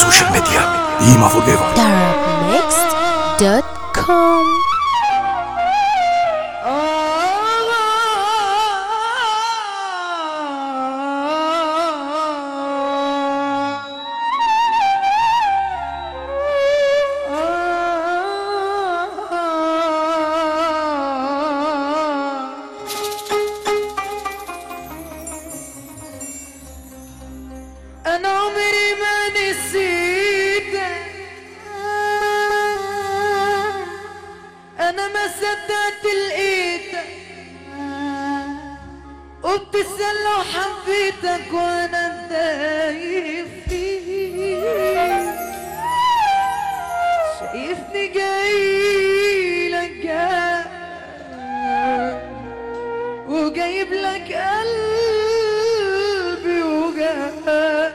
سوشيال ميديا إيما فور ايفر darabmixed.com أنا عمري ما نسيتك أنا ما صدقت لقيتك وبتسأل لو حبيتك وأنا دايب فيك شايفني جاي لك جاي وجايب لك قلبي وجاي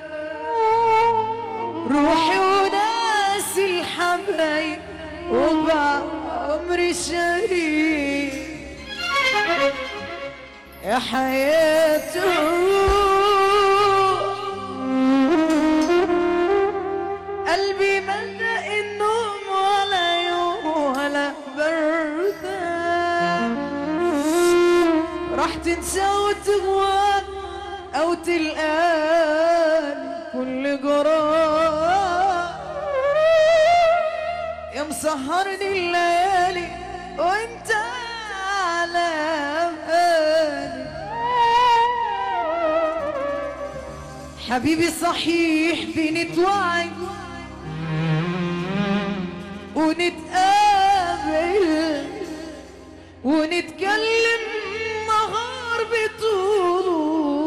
روحي وناسي الحبايب وبعمري شريك يا حياته قلبي ملأ النوم ولا يوم ولا بردان راح تنسى وتغوى او تلقاني كل جرار يا مسهرني الليالي وانت على بالي حبيبي صحيح بنتوعي ونتقابل ونتكلم نهار بطوله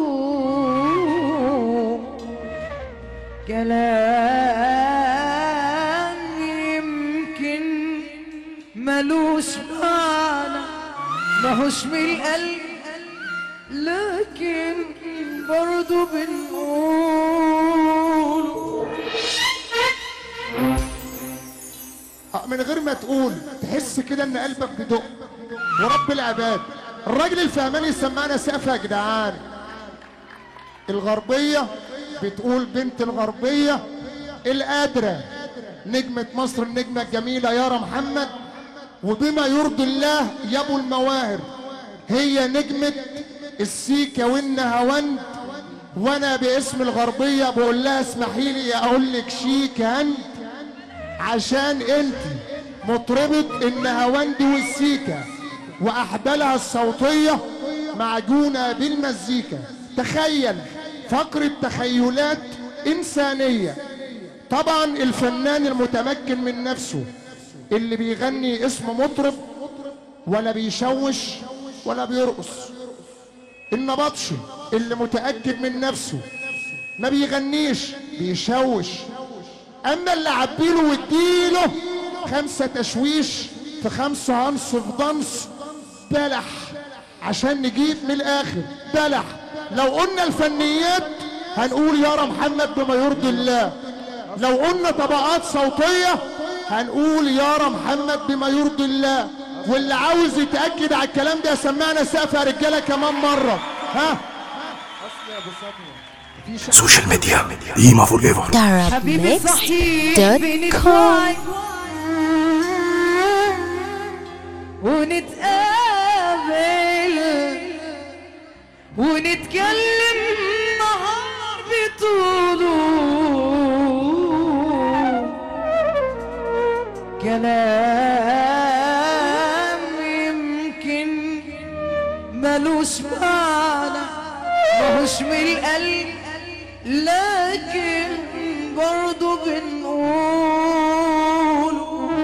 كلام يمكن ملوش معنى ماهوش من القلب لكن برضو بنقول من غير ما تقول تحس كده ان قلبك بدق ورب العباد الراجل الفهماني سمعنا سقف يا جدعان الغربية بتقول بنت الغربية القادرة نجمة مصر النجمة الجميلة يارا محمد وبما يرضي الله يا ابو المواهب هي نجمة السيكة والنهاوند وانا باسم الغربية بقول لها اسمحي لي اقول لك شيك هند عشان انت مطربة النهاوند والسيكة واحبالها الصوتية معجونة بالمزيكا تخيل فقرة تخيلات انسانية طبعا الفنان المتمكن من نفسه اللي بيغني اسم مطرب ولا بيشوش ولا بيرقص النبطشي اللي متأكد من نفسه ما بيغنيش بيشوش اما اللي عبيله واديله خمسة تشويش في خمسة هنص في ضنص بلح عشان نجيب من الاخر بلح لو قلنا الفنيات هنقول يارا محمد بما يرضي الله لو قلنا طبقات صوتية هنقول يارا محمد بما يرضي الله واللي عاوز يتأكد على الكلام ده سمعنا سقف يا رجالة كمان مرة ها سوشيال ميديا إيما فور ايفر حبيبي صحيح darabmixed.com بنتوعي ونتقابل ونتكلم نهار بطوله كلام يمكن ملوش معنى ماهوش من القلب لكن برضو بنقول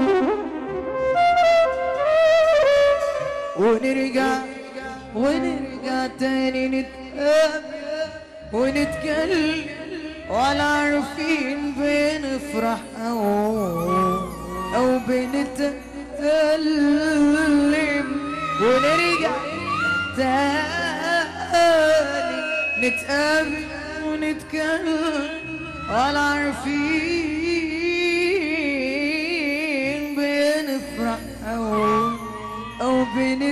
ونرجع ونرجع تاني نتقابل ونتكلم ولا عارفين بنفرح او او بنتألم ونرجع تاني نتقابل ونتكلم ولا عارفين بنفرح او او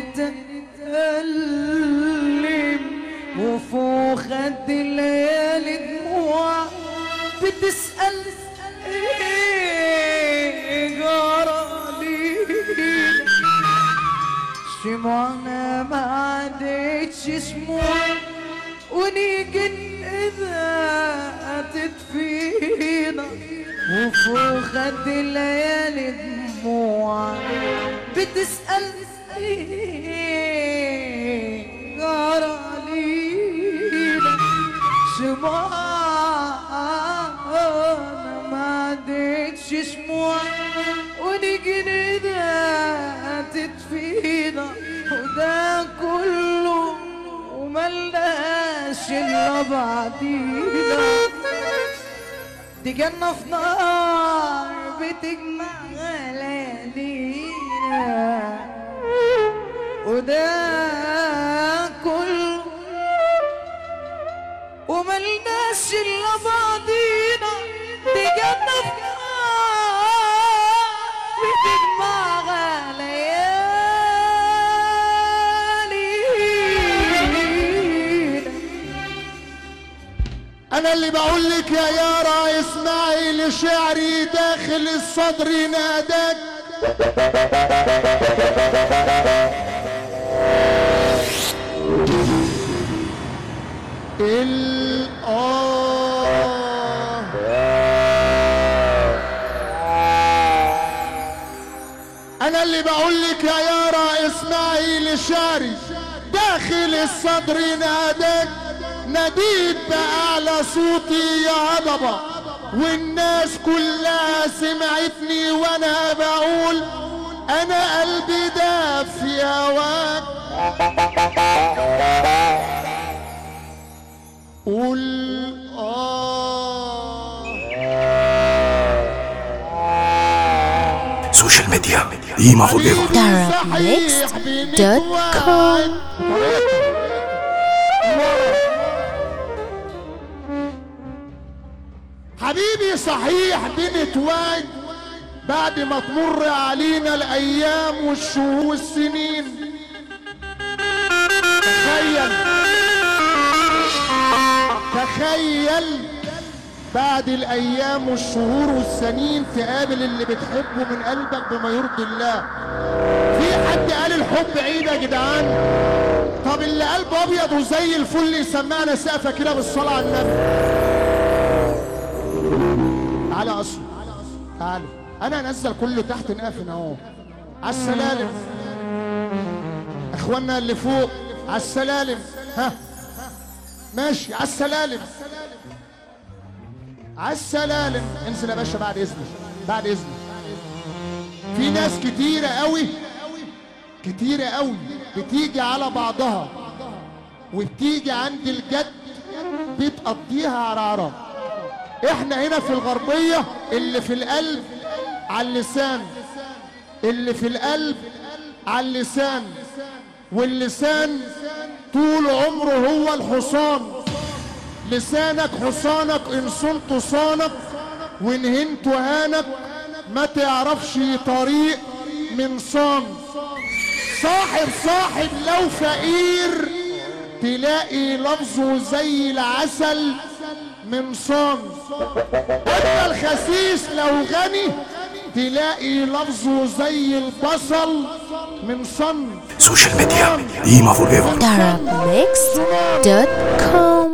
بنتألم وفوق خد الليالي دموع بتسأل قرالي شمعنا ما عادتش اسمه ونيجي إذا تدفينا وفوق خد الليالي دموع بتسأل إيه قرالينا شمعنا ما عادتش شموع ونيجي إذا تدفينا وده كله وملناش الا بعدينا دي جنة في نار بتجمع غلالينا وده كله وملناش الا بعضينا دي جنة في نار بتجمع غلالينا انا اللي بقول لك يا يارا اسمعي لشعري داخل الصدر ناداك ال آه انا اللي بقول لك يا يارا اسمعي لشعري داخل الصدر ناداك ناديت بأعلى صوتي يا هضبة والناس كلها سمعتني وانا بقول انا قلبي داف في هواك قول آه سوشيال ميديا إيما فور ايفر Darabmixed.com. حبيبي صحيح بنتواج بعد ما تمر علينا الايام والشهور والسنين تخيل تخيل بعد الايام والشهور والسنين تقابل اللي بتحبه من قلبك بما يرضي الله في حد قال الحب عيد يا جدعان طب اللي قلبه ابيض وزي الفل يسمعنا سقفه كده بالصلاه على النبي تعالى اصلا تعالى انا انزل كله تحت نقفن اهو على السلالم اخوانا اللي فوق على السلالم ها ماشي على السلالم على السلالم انزل يا باشا بعد اذنك بعد اذنك في ناس كتيرة قوي كتيرة قوي بتيجي على بعضها وبتيجي عند الجد بتقضيها عرعرة احنا هنا في الغربية اللي في القلب على اللسان اللي في القلب على اللسان واللسان طول عمره هو الحصان لسانك حصانك ان صنت صانك وان هنت هانك ما تعرفش طريق من صان صاحب صاحب لو فقير تلاقي لفظه زي العسل من صان اما الخسيس لو غني تلاقي لفظه زي البصل من صن سوشيال ميديا إيما فور ايفر Darabmixed.com.